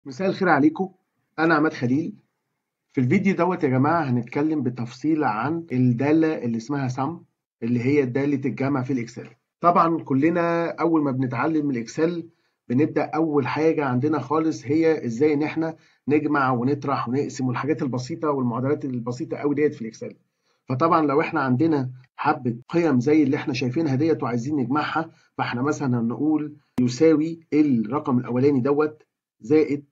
مساء الخير عليكم انا عماد خليل في الفيديو دوت يا جماعه هنتكلم بالتفصيل عن الداله اللي اسمها سم اللي هي داله الجمع في الاكسل طبعا كلنا اول ما بنتعلم الاكسل بنبدا اول حاجه عندنا خالص هي ازاي ان احنا نجمع ونطرح ونقسم والحاجات البسيطه والمعادلات البسيطه قوي ديت في الاكسل فطبعا لو احنا عندنا حبه قيم زي اللي احنا شايفينها ديت وعايزين نجمعها فاحنا مثلا هنقول يساوي الرقم الاولاني دوت زائد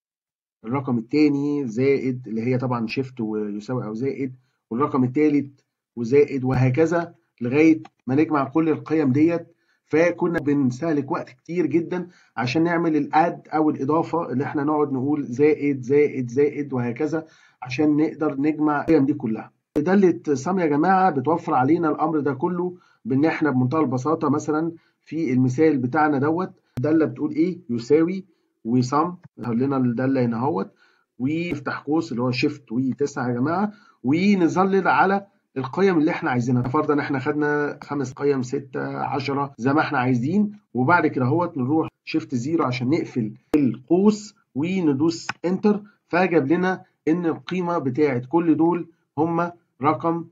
الرقم الثاني زائد اللي هي طبعا شيفت ويساوي او زائد والرقم الثالث وزائد وهكذا لغايه ما نجمع كل القيم ديت فكنا بنستهلك وقت كتير جدا عشان نعمل الاد او الاضافه اللي احنا نقعد نقول زائد زائد زائد وهكذا عشان نقدر نجمع القيم دي كلها. داله سم يا جماعه بتوفر علينا الامر ده كله بان احنا بمنتهى البساطه مثلا في المثال بتاعنا دوت داله بتقول ايه؟ يساوي وصم ظهر لنا الداله هنا اهوت ونفتح قوس اللي هو شيفت و9 يا جماعه ونظلل على القيم اللي احنا عايزينها فرضا احنا خدنا خمس قيم 6 10 زي ما احنا عايزين وبعد كده اهوت نروح شيفت زيرو عشان نقفل القوس وندوس انتر فجاب لنا ان القيمه بتاعه كل دول هم رقم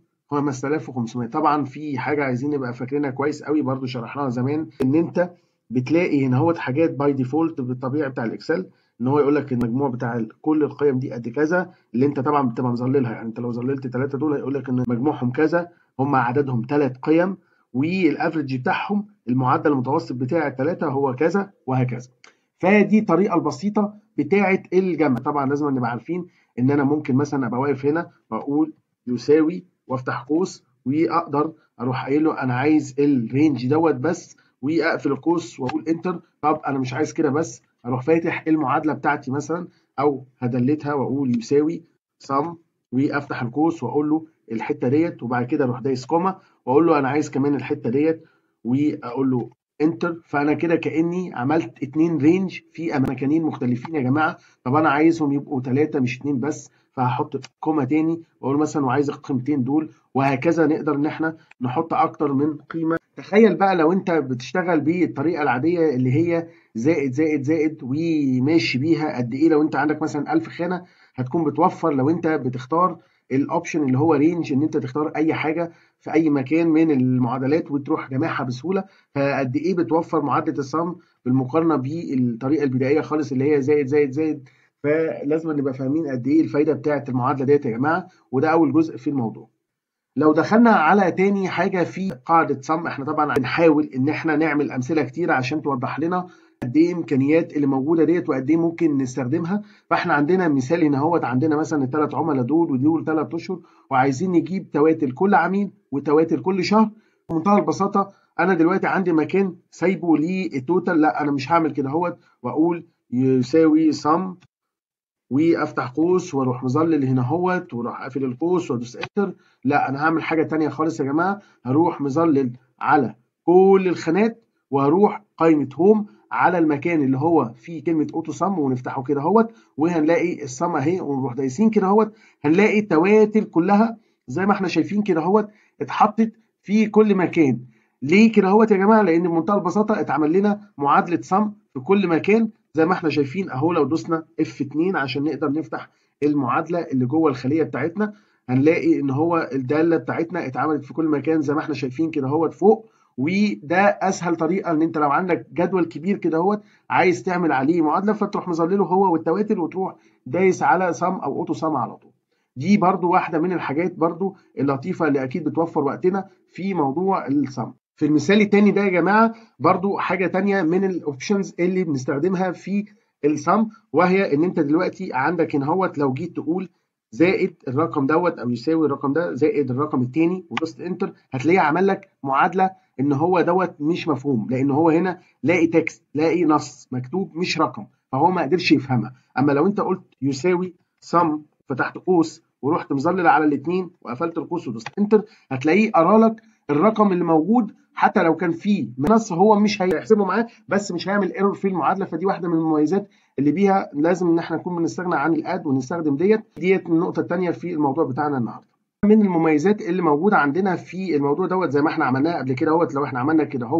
5500 طبعا في حاجه عايزين نبقى فاكرينها كويس قوي برضو شرحناها زمان ان انت بتلاقي هنا هوت حاجات باي ديفولت بالطبيعي بتاع الاكسل ان هو يقول لك المجموع بتاع كل القيم دي قد كذا اللي انت طبعا بتبقى مظللها يعني انت لو ظللت ثلاثه دول هيقول لك ان مجموعهم كذا هم عددهم ثلاث قيم والافرج بتاعهم المعدل المتوسط بتاع الثلاثه هو كذا وهكذا فدي الطريقه البسيطه بتاعه الجمع طبعا لازم نبقى عارفين ان انا ممكن مثلا ابقى واقف هنا واقول يساوي وافتح قوس واقدر اروح قايل له انا عايز الرينج دوت بس واقفل القوس واقول انتر طب انا مش عايز كده بس اروح فاتح المعادله بتاعتي مثلا او هدلتها واقول يساوي صم وافتح القوس واقول له الحته ديت وبعد كده اروح دايس كوما واقول له انا عايز كمان الحته ديت واقول له انتر فانا كده كاني عملت اتنين رينج في مكانين مختلفين يا جماعه طب انا عايزهم يبقوا ثلاثه مش اتنين بس فهحط كوما تاني واقول مثلا وعايز القيمتين دول وهكذا نقدر ان احنا نحط اكتر من قيمه تخيل بقى لو انت بتشتغل بالطريقه العاديه اللي هي زائد زائد زائد وماشي بيها قد ايه لو انت عندك مثلا 1000 خانه هتكون بتوفر لو انت بتختار الاوبشن اللي هو رينج ان انت تختار اي حاجه في اي مكان من المعادلات وتروح جامعها بسهوله فقد ايه بتوفر معادله الصم بالمقارنه بالطريقه البدائيه خالص اللي هي زائد زائد زائد فلازم نبقى فاهمين قد ايه الفايده بتاعه المعادله ديت يا جماعه وده اول جزء في الموضوع لو دخلنا على تاني حاجة في قاعدة صم احنا طبعا بنحاول ان احنا نعمل امثلة كتيرة عشان توضح لنا قد ايه امكانيات اللي موجودة ديت وقد ايه ممكن نستخدمها فاحنا عندنا مثال هنا اهوت عندنا مثلا الثلاث عملاء دول ودول ثلاث اشهر وعايزين نجيب تواتر كل عميل وتواتر كل شهر بمنتهى البساطة انا دلوقتي عندي مكان سايبه للتوتال لا انا مش هعمل كده اهوت واقول يساوي صم وافتح قوس واروح مظلل هنا اهوت واروح قافل القوس وادوس انتر لا انا هعمل حاجه تانية خالص يا جماعه هروح مظلل على كل الخانات وهروح قائمه هوم على المكان اللي هو فيه كلمه اوتو صم ونفتحه كده اهوت وهنلاقي الصم اهي ونروح دايسين كده اهوت هنلاقي التواتر كلها زي ما احنا شايفين كده اهوت اتحطت في كل مكان ليه كده اهوت يا جماعه لان بمنتهى البساطه اتعمل لنا معادله صم في كل مكان زي ما احنا شايفين اهو لو دوسنا F2 عشان نقدر نفتح المعادله اللي جوه الخليه بتاعتنا هنلاقي ان هو الداله بتاعتنا اتعملت في كل مكان زي ما احنا شايفين كده اهوت فوق وده اسهل طريقه ان انت لو عندك جدول كبير كده اهوت عايز تعمل عليه معادله فتروح مظلله هو والتواتر وتروح دايس على صم او اوتو صم على طول دي برضو واحده من الحاجات برضو اللطيفه اللي اكيد بتوفر وقتنا في موضوع الصم في المثال التاني ده يا جماعه برضو حاجه تانية من الاوبشنز اللي بنستخدمها في السم وهي ان انت دلوقتي عندك هنا اهوت لو جيت تقول زائد الرقم دوت او يساوي الرقم ده زائد الرقم التاني ودوست انتر هتلاقيه عمل لك معادله ان هو دوت مش مفهوم لان هو هنا لاقي تكست لاقي نص مكتوب مش رقم فهو ما قدرش يفهمها اما لو انت قلت يساوي سم فتحت قوس ورحت مظلل على الاثنين وقفلت القوس ودوست انتر هتلاقيه قرا لك الرقم اللي موجود حتى لو كان فيه نص هو مش هيحسبه معاه بس مش هيعمل ايرور في المعادله فدي واحده من المميزات اللي بيها لازم ان احنا نكون بنستغنى عن الاد ونستخدم ديت ديت النقطه الثانيه في الموضوع بتاعنا النهارده من المميزات اللي موجوده عندنا في الموضوع دوت زي ما احنا عملناها قبل كده اهوت لو احنا عملنا كده اهوت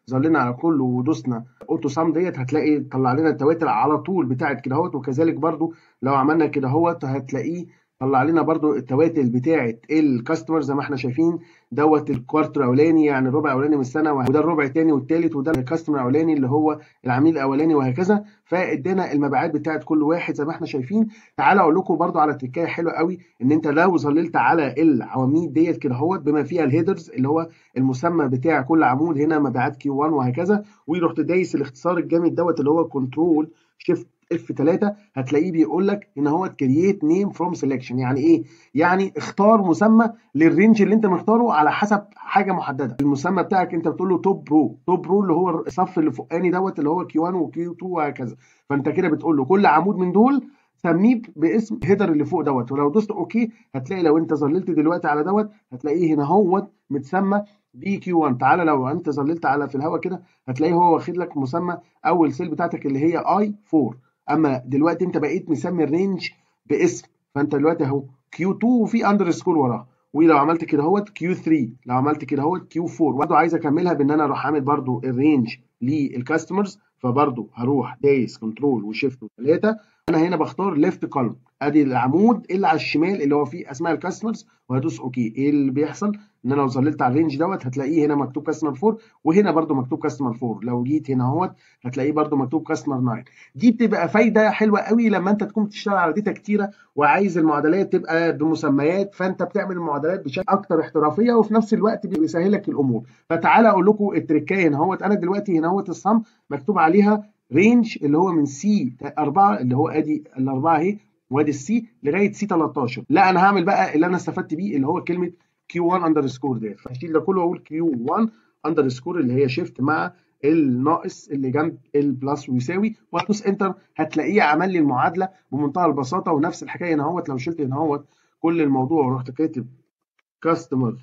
ظلينا على كل ودوسنا اوتو سام ديت هتلاقي طلع لنا التواتر على طول بتاعت كده اهوت وكذلك برضو لو عملنا كده اهوت هتلاقيه طلع لنا برضو التواتر بتاعه الكاستمر زي ما احنا شايفين دوت الكوارتر الاولاني يعني الربع الاولاني من السنه وده الربع الثاني والثالث وده الكاستمر الاولاني اللي هو العميل الاولاني وهكذا فادانا المبيعات بتاعه كل واحد زي ما احنا شايفين تعالى اقول لكم برضو على تركايه حلوه قوي ان انت لو ظللت على العواميد ديت كده اهوت بما فيها الهيدرز اللي هو المسمى بتاع كل عمود هنا مبيعات كيو 1 وهكذا ورحت دايس الاختصار الجامد دوت اللي هو كنترول شيفت اف 3 هتلاقيه بيقول لك ان هو كرييت نيم فروم سelection يعني ايه؟ يعني اختار مسمى للرينج اللي انت مختاره على حسب حاجه محدده المسمى بتاعك انت بتقول له توب برو توب برو اللي هو الصف اللي فوقاني دوت اللي هو كيو 1 وكيو 2 وهكذا فانت كده بتقول له كل عمود من دول سميه باسم هيدر اللي فوق دوت ولو دوست اوكي هتلاقي لو انت ظللت دلوقتي على دوت هتلاقيه هنا هوت متسمى بي كيو 1 تعالى لو انت ظللت على في الهواء كده هتلاقيه هو واخد لك مسمى اول سيل بتاعتك اللي هي اي 4 اما دلوقتي انت بقيت مسمي الرينج باسم فانت دلوقتي اهو كيو 2 وفي اندرسكور وراها ولو عملت كده اهوت كيو 3 لو عملت كده اهوت كيو 4 برضه عايز اكملها بان انا اروح عامل برضه الرينج للكاستمرز فبرضه هروح دايس كنترول وشيفت وثلاثه انا هنا بختار ليفت كولم ادي العمود اللي على الشمال اللي هو فيه اسماء الكاستمرز وهدوس اوكي ايه اللي بيحصل ان انا لو ظللت على الرينج دوت هتلاقيه هنا مكتوب كاستمر 4 وهنا برده مكتوب كاستمر 4 لو جيت هنا اهوت هتلاقيه برده مكتوب كاستمر 9 دي بتبقى فايده حلوه قوي لما انت تكون بتشتغل على داتا كتيره وعايز المعادلات تبقى بمسميات فانت بتعمل المعادلات بشكل اكتر احترافيه وفي نفس الوقت بيسهل لك الامور فتعالى اقول لكم التركايه هنا اهوت انا دلوقتي هنا اهوت الصم مكتوب عليها رينج اللي هو من سي 4 اللي هو ادي الاربعه اهي وادي السي لغايه سي 13 لا انا هعمل بقى اللي انا استفدت بيه اللي هو كلمه كيو 1 اندرسكور ديت فهشيل ده كله واقول كيو 1 اندرسكور اللي هي شيفت مع الناقص اللي جنب البلس ويساوي وهدوس انتر هتلاقيه عمل لي المعادله بمنتهى البساطه ونفس الحكايه هنا اهوت لو شلت هنا اهوت كل الموضوع ورحت كاتب كاستمر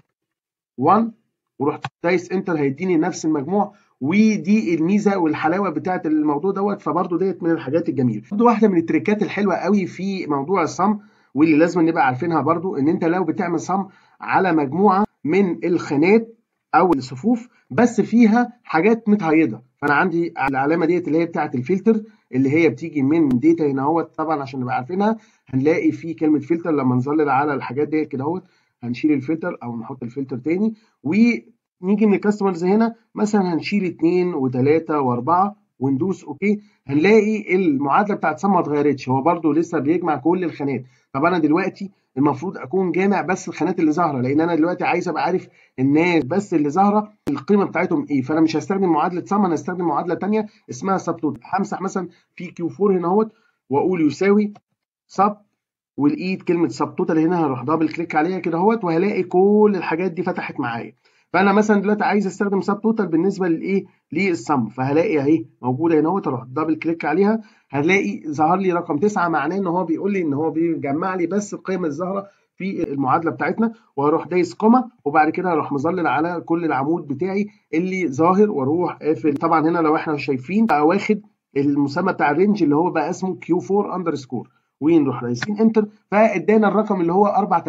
1 ورحت دايس انتر هيديني نفس المجموع ودي الميزه والحلاوه بتاعه الموضوع دوت فبرضه ديت من الحاجات الجميله برضه واحده من التريكات الحلوه قوي في موضوع الصم واللي لازم نبقى عارفينها برضه ان انت لو بتعمل صم على مجموعه من الخانات او الصفوف بس فيها حاجات متهيضه فانا عندي العلامه ديت اللي هي بتاعه الفلتر اللي هي بتيجي من داتا هنا اهوت طبعا عشان نبقى عارفينها هنلاقي في كلمه فلتر لما نظلل على الحاجات ديت كده اهوت هنشيل الفلتر او نحط الفلتر تاني ونيجي من الكاستمرز هنا مثلا هنشيل اثنين وثلاثه واربعه وندوس اوكي هنلاقي المعادله بتاعت سم ما اتغيرتش هو برده لسه بيجمع كل الخانات طب انا دلوقتي المفروض اكون جامع بس الخانات اللي ظاهره لان انا دلوقتي عايز ابقى عارف الناس بس اللي ظاهره القيمه بتاعتهم ايه فانا مش هستخدم معادله سم انا هستخدم معادله ثانيه اسمها سب توتال همسح مثلا في كيو 4 هنا اهوت واقول يساوي سب والايد كلمه سب توتال هنا هروح دبل كليك عليها كده اهوت وهلاقي كل الحاجات دي فتحت معايا فانا مثلا دلوقتي عايز استخدم سب توتال بالنسبه للايه للسم فهلاقي اهي موجوده هنا اهوت اروح دبل كليك عليها هلاقي ظهر لي رقم 9 معناه ان هو بيقول لي ان هو بيجمع لي بس القيم الظاهره في المعادله بتاعتنا وهروح دايس كوما وبعد كده هروح مظلل على كل العمود بتاعي اللي ظاهر واروح قافل طبعا هنا لو احنا شايفين بقى واخد المسمى بتاع الرينج اللي هو بقى اسمه كيو 4 اندرسكور ونروح رايسين انتر فادانا الرقم اللي هو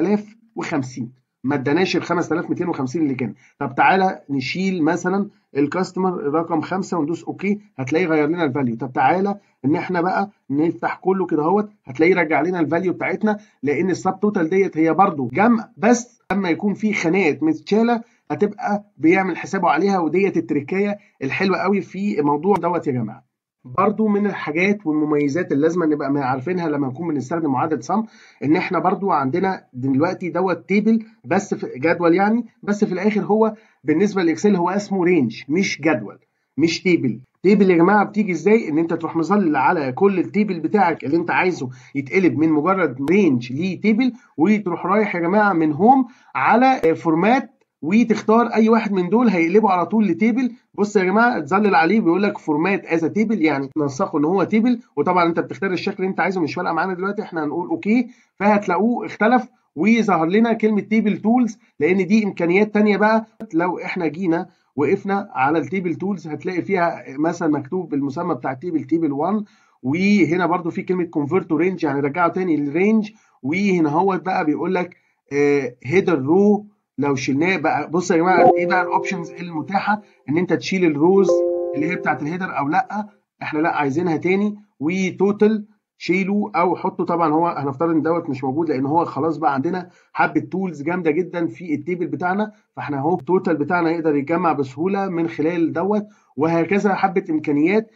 4050 ما اداناش ال 5250 اللي كان طب تعالى نشيل مثلا الكاستمر رقم 5 وندوس اوكي هتلاقيه غير لنا الفاليو طب تعالى ان احنا بقى نفتح كله كده اهوت هتلاقيه رجع لنا الفاليو بتاعتنا لان السب توتال ديت هي برده جمع بس اما يكون في خانات متشاله هتبقى بيعمل حسابه عليها وديت التركايه الحلوه قوي في الموضوع دوت يا جماعه برضو من الحاجات والمميزات اللي لازم نبقى عارفينها لما نكون بنستخدم معادله صم ان احنا برضو عندنا دلوقتي دوت تيبل بس في جدول يعني بس في الاخر هو بالنسبه للاكسل هو اسمه رينج مش جدول مش تيبل تيبل يا جماعه بتيجي ازاي ان انت تروح مظلل على كل التيبل بتاعك اللي انت عايزه يتقلب من مجرد رينج لتيبل وتروح رايح يا جماعه من هوم على فورمات وتختار اي واحد من دول هيقلبه على طول لتيبل بص يا جماعه اتظلل عليه بيقول لك فورمات از تيبل يعني ننسقه ان هو تيبل وطبعا انت بتختار الشكل اللي انت عايزه مش فارقه معانا دلوقتي احنا هنقول اوكي فهتلاقوه اختلف وظهر لنا كلمه تيبل تولز لان دي امكانيات ثانيه بقى لو احنا جينا وقفنا على التيبل تولز هتلاقي فيها مثلا مكتوب بالمسمى بتاع التيبل تيبل 1 وهنا برده في كلمه كونفرت تو رينج يعني رجعه تاني للرينج وهنا هو بقى بيقول لك هيدر رو لو شلناه بقى بص يا جماعه ايه بقى الاوبشنز المتاحه ان انت تشيل الروز اللي هي بتاعت الهيدر او لا احنا لا عايزينها تاني وتوتال شيله او حطه طبعا هو هنفترض ان دوت مش موجود لان هو خلاص بقى عندنا حبه تولز جامده جدا في التيبل بتاعنا فاحنا اهو التوتال بتاعنا يقدر يتجمع بسهوله من خلال دوت وهكذا حبه امكانيات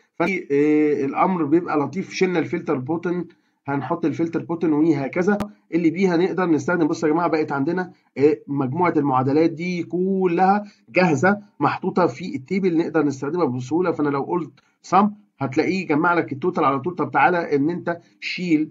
فالامر بيبقى لطيف شلنا الفلتر بوتن هنحط الفلتر بوتن وهكذا اللي بيها نقدر نستخدم بصوا يا جماعه بقت عندنا مجموعه المعادلات دي كلها جاهزه محطوطه في التيبل نقدر نستخدمها بسهوله فانا لو قلت سم هتلاقيه يجمع لك التوتال على طول طب تعالى ان انت شيل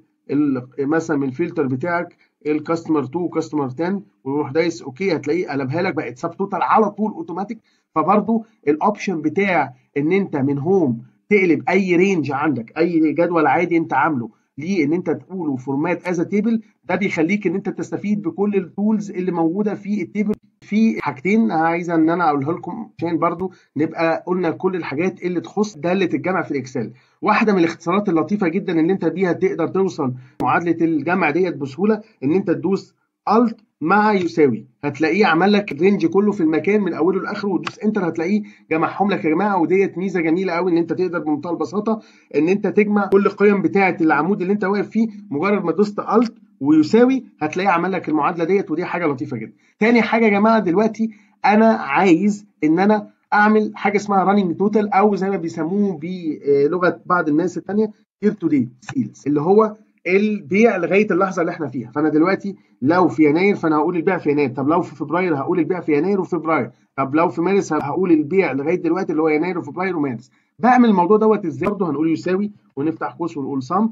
مثلا من الفلتر بتاعك الكاستمر 2 وكاستمر 10 ويروح دايس اوكي هتلاقيه قلبها لك بقت سب توتال على طول اوتوماتيك فبرضو الاوبشن بتاع ان انت من هوم تقلب اي رينج عندك اي جدول عادي انت عامله ليه ان انت تقوله فورمات از تيبل ده بيخليك ان انت تستفيد بكل التولز اللي موجوده في التيبل في حاجتين عايز ان انا اقولها لكم عشان برضو نبقى قلنا كل الحاجات اللي تخص داله الجمع في الاكسل واحده من الاختصارات اللطيفه جدا اللي انت بيها تقدر توصل معادله الجمع ديت بسهوله ان انت تدوس الت مع يساوي هتلاقيه عمل لك الرينج كله في المكان من اوله لاخره وتدوس انتر هتلاقيه جمعهم لك يا جماعه وديت ميزه جميله قوي ان انت تقدر بمنتهى البساطه ان انت تجمع كل القيم بتاعه العمود اللي انت واقف فيه مجرد ما دوست الت ويساوي هتلاقيه عمل لك المعادله ديت ودي حاجه لطيفه جدا. تاني حاجه يا جماعه دلوقتي انا عايز ان انا اعمل حاجه اسمها راننج توتال او زي ما بيسموه بلغه بعض الناس الثانيه يير تو ديت سيلز اللي هو البيع لغايه اللحظه اللي احنا فيها فانا دلوقتي لو في يناير فانا هقول البيع في يناير طب لو في فبراير هقول البيع في يناير وفبراير طب لو في مارس هقول البيع لغايه دلوقتي اللي هو يناير وفبراير ومارس بعمل الموضوع دوت ازاي برضه هنقول يساوي ونفتح قوس ونقول صم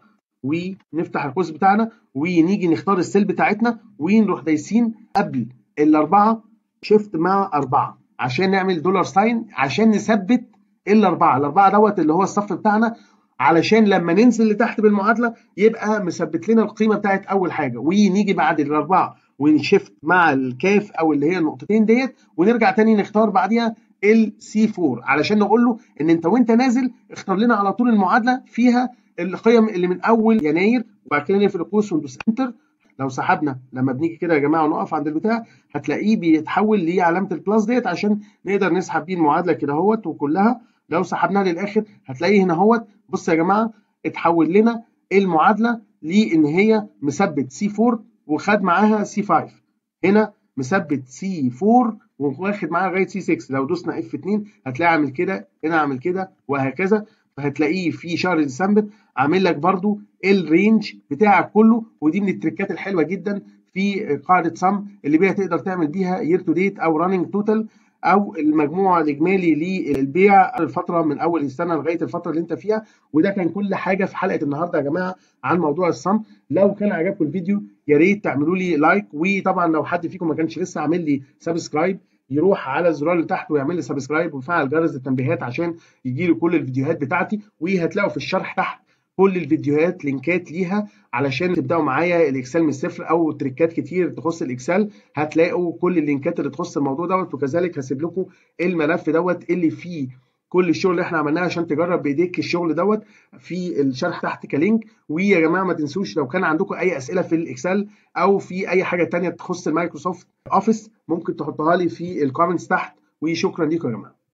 ونفتح القوس بتاعنا ونيجي نختار السيل بتاعتنا ونروح دايسين قبل الاربعه شيفت مع اربعه عشان نعمل دولار ساين عشان نثبت الاربعه الاربعه دوت اللي هو الصف بتاعنا علشان لما ننزل لتحت بالمعادله يبقى مثبت لنا القيمه بتاعت اول حاجه ونيجي بعد الاربعه ونشفت مع الكاف او اللي هي النقطتين ديت ونرجع تاني نختار بعديها السي 4 علشان نقول له ان انت وانت نازل اختار لنا على طول المعادله فيها القيم اللي من اول يناير وبعد كده نقفل القوس وندوس انتر لو سحبنا لما بنيجي كده يا جماعه ونقف عند البتاع هتلاقيه بيتحول لعلامه البلس ديت عشان نقدر نسحب بيه المعادله كده اهوت وكلها لو سحبناها للاخر هتلاقيه هنا اهوت بص يا جماعه اتحول لنا المعادله لان هي مثبت سي 4 وخد معاها سي 5 هنا مثبت سي 4 واخد معاها لغايه سي 6 لو دوسنا اف 2 هتلاقي عامل كده هنا عامل كده وهكذا فهتلاقيه في شهر ديسمبر عامل لك برضو الرينج بتاعك كله ودي من التريكات الحلوه جدا في قاعده سم اللي بيها تقدر تعمل بيها يير تو ديت او راننج توتال او المجموع الاجمالي للبيع الفتره من اول السنه لغايه الفتره اللي انت فيها وده كان كل حاجه في حلقه النهارده يا جماعه عن موضوع الصم لو كان عجبكم الفيديو يا ريت تعملوا لي لايك وطبعا لو حد فيكم ما كانش لسه عامل لي سبسكرايب يروح على الزرار اللي تحت ويعمل لي سبسكرايب ويفعل جرس التنبيهات عشان يجي له كل الفيديوهات بتاعتي وهتلاقوا في الشرح تحت كل الفيديوهات لينكات ليها علشان تبداوا معايا الاكسل من الصفر او تريكات كتير تخص الاكسل هتلاقوا كل اللينكات اللي تخص الموضوع دوت وكذلك هسيب لكم الملف دوت اللي فيه كل الشغل اللي احنا عملناه عشان تجرب بايديك الشغل دوت في الشرح تحت كلينك ويا جماعه ما تنسوش لو كان عندكم اي اسئله في الاكسل او في اي حاجه تانية تخص المايكروسوفت اوفيس ممكن تحطها لي في الكومنتس تحت وشكرا ليكم يا جماعه